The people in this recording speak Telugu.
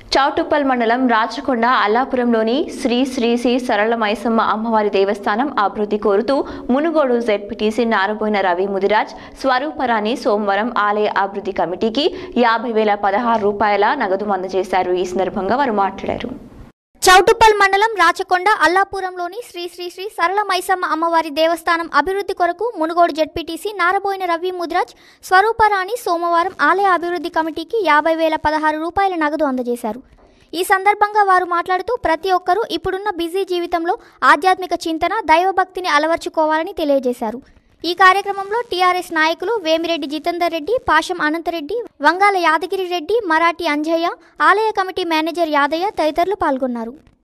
చౌటుప్పల్ మండలం రాచకొండ అల్లాపురంలోని శ్రీ శ్రీ శ్రీ సరళ మైసమ్మ అమ్మవారి దేవస్థానం అభివృద్ధి కోరుతూ మునుగోడు జెడ్పీటీసీ నారబోయిన రవి ముదిరాజ్ స్వరూపరాణి సోమవారం ఆలయ అభివృద్ధి కమిటీకి యాభై వేల పదహారు రూపాయల నగదు అందజేశారు ఈ సందర్భంగా వారు మాట్లాడారు చౌటుప్పల్ మండలం రాచకొండ అల్లాపురంలోని శ్రీ శ్రీ శ్రీ సరళ మైసమ్మ అమ్మవారి దేవస్థానం అభివృద్ధి కొరకు మునుగోడు జడ్పీటీసీ నారబోయిన రవి ముద్రాజ్ స్వరూపరాణి సోమవారం ఆలయ అభివృద్ధి కమిటీకి యాభై వేల పదహారు రూపాయల నగదు అందజేశారు ఈ సందర్భంగా వారు మాట్లాడుతూ ప్రతి ఒక్కరూ ఇప్పుడున్న బిజీ జీవితంలో ఆధ్యాత్మిక చింతన దైవభక్తిని అలవర్చుకోవాలని తెలియజేశారు ఈ కార్యక్రమంలో టీఆర్ఎస్ నాయకులు వేమిరెడ్డి జితేందర్ రెడ్డి పాషం అనంతరెడ్డి వంగాల యాదగిరి రెడ్డి మరాఠీ అంజయ్య ఆలయ కమిటీ మేనేజర్ యాదయ్య తదితరులు పాల్గొన్నారు